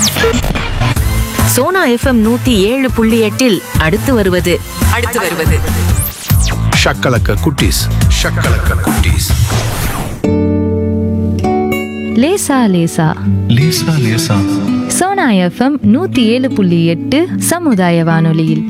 Sona FM நூத்தி ஏழு புள்ளி எட்டில் அடுத்து வருவது அடுத்து வருவது ஷக்கலக்க குட்டீஸ் ஷக்கலக்க குட்டீஸ் லேசா லேசா லேசா லேசா சோனா எஃப்எம் நூத்தி ஏழு புள்ளி எட்டு சமுதாய வானொலியில்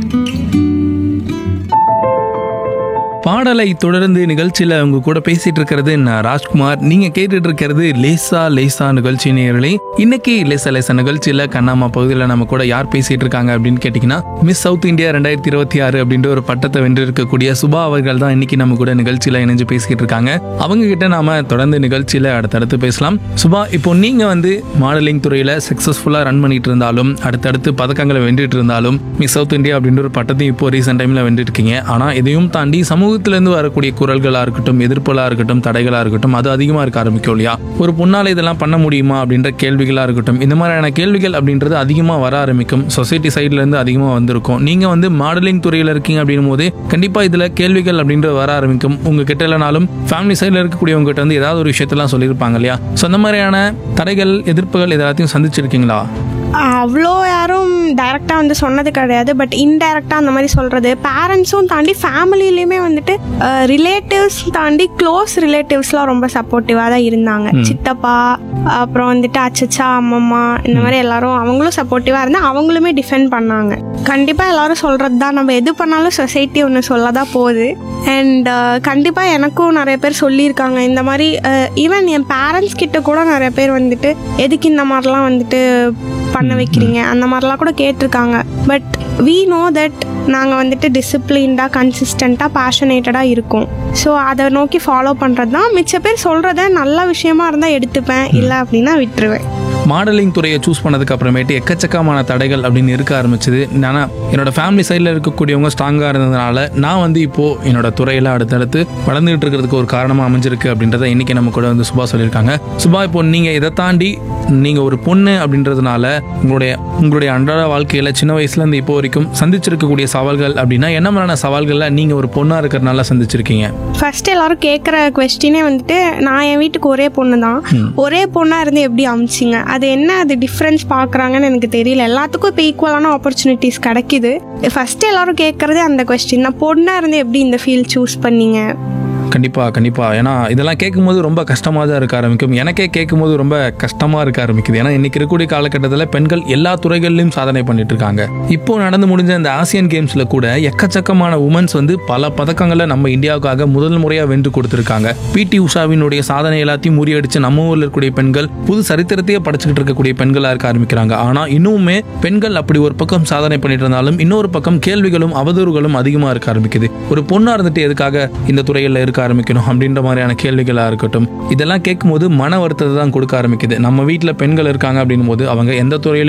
பாடலை தொடர்ந்து நிகழ்ச்சியில் உங்க கூட பேசிட்டு இருக்கிறது நான் ராஜ்குமார் நீங்க கேட்டுட்டு இருக்கிறது லேசா லேசா நிகழ்ச்சி நேயர்களே இன்னைக்கு லேசா லேசா நிகழ்ச்சியில கண்ணாமா பகுதியில் நம்ம கூட யார் பேசிட்டு இருக்காங்க அப்படின்னு கேட்டிங்கன்னா மிஸ் சவுத் இந்தியா ரெண்டாயிரத்தி இருபத்தி ஆறு அப்படின்ற ஒரு பட்டத்தை வென்றிருக்கக்கூடிய சுபா அவர்கள் தான் இன்னைக்கு நம்ம கூட நிகழ்ச்சியில இணைஞ்சு பேசிக்கிட்டு இருக்காங்க அவங்க கிட்ட நாம தொடர்ந்து நிகழ்ச்சியில அடுத்தடுத்து பேசலாம் சுபா இப்போ நீங்க வந்து மாடலிங் துறையில சக்சஸ்ஃபுல்லா ரன் பண்ணிட்டு இருந்தாலும் அடுத்தடுத்து பதக்கங்களை வென்றுட்டு இருந்தாலும் மிஸ் சவுத் இந்தியா அப்படின்ற ஒரு பட்டத்தையும் இப்போ ரீசெண்ட் டைம்ல வென்றுருக்கீங்க ஆனா இதையும் தாண்டி சமூகத்திலேருந்து வரக்கூடிய குரல்களா இருக்கட்டும் எதிர்ப்புகளா இருக்கட்டும் தடைகளா இருக்கட்டும் அது அதிகமா இருக்க ஆரம்பிக்கும் இல்லையா ஒரு பொண்ணால இதெல்லாம் பண்ண முடியுமா அப்படின்ற கேள்விகளா இருக்கட்டும் இந்த மாதிரியான கேள்விகள் அப்படின்றது அதிகமா வர ஆரம்பிக்கும் சொசைட்டி சைட்ல இருந்து அதிகமா வந்திருக்கும் நீங்க வந்து மாடலிங் துறையில இருக்கீங்க அப்படின்னும் போது கண்டிப்பா இதுல கேள்விகள் அப்படின்றது வர ஆரம்பிக்கும் உங்க கிட்ட இல்லைனாலும் ஃபேமிலி சைடில் இருக்கக்கூடியவங்க கிட்ட வந்து ஏதாவது ஒரு விஷயத்தெல்லாம் சொல்லியிருப்பாங்க இல்லையா ஸோ அந்த மாதிரியான தடைகள் எதிர்ப்புகள் இது எல்லாத்தையும் சந்திச்சிருக்கீங்களா அவ்வளோ யாரும் டைரெக்டாக வந்து சொன்னது கிடையாது பட் இன்டைரக்டாக அந்த மாதிரி சொல்கிறது பேரண்ட்ஸும் தாண்டி ஃபேமிலிலையுமே வந்துட்டு ரிலேட்டிவ்ஸ் தாண்டி க்ளோஸ் ரிலேட்டிவ்ஸ்லாம் ரொம்ப சப்போர்ட்டிவாக தான் இருந்தாங்க சித்தப்பா அப்புறம் வந்துட்டு அச்சச்சா அம்மம்மா இந்த மாதிரி எல்லாரும் அவங்களும் சப்போர்ட்டிவாக இருந்தால் அவங்களுமே டிஃபெண்ட் பண்ணாங்க கண்டிப்பாக எல்லாரும் சொல்கிறது தான் நம்ம எது பண்ணாலும் சொசைட்டி ஒன்று சொல்ல தான் போகுது அண்ட் கண்டிப்பாக எனக்கும் நிறைய பேர் சொல்லியிருக்காங்க இந்த மாதிரி ஈவன் என் பேரண்ட்ஸ் கிட்ட கூட நிறைய பேர் வந்துட்டு எதுக்கு இந்த மாதிரிலாம் வந்துட்டு பண்ண வைக்கிறீங்க அந்த மாதிரிலாம் கூட கேட்டிருக்காங்க பட் வி நோ தட் நாங்கள் வந்துட்டு டிசிப்ளின்டாக கன்சிஸ்டண்ட்டாக பேஷனேட்டடாக இருக்கோம் ஸோ அதை நோக்கி ஃபாலோ பண்ணுறது தான் மிச்ச பேர் சொல்கிறத நல்ல விஷயமா இருந்தால் எடுத்துப்பேன் இல்லை அப்படின்னா விட்டுருவேன் மாடலிங் துறையை சூஸ் பண்ணதுக்கு அப்புறமேட்டு எக்கச்சக்கமான தடைகள் அப்படின்னு இருக்க ஆரம்பிச்சது ஆனால் என்னோட ஃபேமிலி சைடில் இருக்கக்கூடியவங்க ஸ்ட்ராங்காக இருந்ததுனால நான் வந்து இப்போ என்னோட துறையில் அடுத்தடுத்து வளர்ந்துகிட்டு இருக்கிறதுக்கு ஒரு காரணமாக அமைஞ்சிருக்கு அப்படின்றத இன்னைக்கு நம்ம கூட வந்து சுபா சொல்லியிருக்காங்க சுபா இப்போ நீங்கள் இதை தாண்டி நீங்கள் ஒரு பொண்ணு அப்படின்றதுனால உங்களுடைய உங்களுடைய அன்றாட வாழ்க்கையில் சின்ன வயசுலேருந்து இப்போ வரைக்கும் சந்திச்சிருக்கக்கூடிய சவால்கள் அப்படின்னா என்ன மாதிரியான சவால்களில் நீங்கள் ஒரு பொண்ணாக இருக்கிறனால சந்திச்சிருக்கீங்க ஃபர்ஸ்ட் எல்லாரும் கேட்குற கொஸ்டினே வந்துட்டு நான் என் வீட்டுக்கு ஒரே பொண்ணு தான் ஒரே பொண்ணாக இருந்து எப்படி அமிச்சிங்க அது என்ன அது டிஃப்ரென்ஸ் பார்க்குறாங்கன்னு எனக்கு தெரியல எல்லாத்துக்கும் இப்போ ஈக்குவலான ஆப்பர்ச்சுனிட்டிஸ் கிடைக்குது ஃபர்ஸ்ட் எல்லாரும் கேட்குறதே அந்த கொஸ்டின் நான் பொண்ணாக இருந்து எப்படி இந்த ஃபீல்ட் சூஸ் பண்ணீங்க கண்டிப்பாக கண்டிப்பாக ஏன்னா இதெல்லாம் கேட்கும்போது ரொம்ப கஷ்டமாக தான் இருக்க ஆரம்பிக்கும் எனக்கே கேட்கும்போது ரொம்ப கஷ்டமாக இருக்க ஆரம்பிக்குது ஏன்னா இன்னைக்கு இருக்கக்கூடிய காலகட்டத்தில் பெண்கள் எல்லா துறைகளிலும் சாதனை பண்ணிட்டு இருக்காங்க இப்போ நடந்து முடிஞ்ச இந்த ஆசியன் கேம்ஸில் கூட எக்கச்சக்கமான உமன்ஸ் வந்து பல பதக்கங்களை நம்ம இந்தியாவுக்காக முதல் முறையாக வென்று கொடுத்துருக்காங்க பிடி உஷாவினுடைய சாதனை எல்லாத்தையும் முறியடிச்சு நம்ம ஊரில் இருக்கக்கூடிய பெண்கள் புது சரித்திரத்தையே படைச்சிக்கிட்டு இருக்கக்கூடிய பெண்களாக இருக்க ஆரம்பிக்கிறாங்க ஆனால் இன்னுமே பெண்கள் அப்படி ஒரு பக்கம் சாதனை பண்ணிட்டு இருந்தாலும் இன்னொரு பக்கம் கேள்விகளும் அவதூறுகளும் அதிகமாக இருக்க ஆரம்பிக்குது ஒரு பொண்ணாக இருந்துட்டு எதுக்காக இந்த துறையில் இருக்க ஆரம்பிக்கணும் அப்படின்ற மாதிரியான கேள்விகளாக இருக்கட்டும் இதெல்லாம் கேட்கும்போது மன வருத்தத்தை தான் கொடுக்க ஆரம்பிக்குது நம்ம வீட்டில் பெண்கள் இருக்காங்க அப்படின்னும் போது அவங்க எந்த துறையில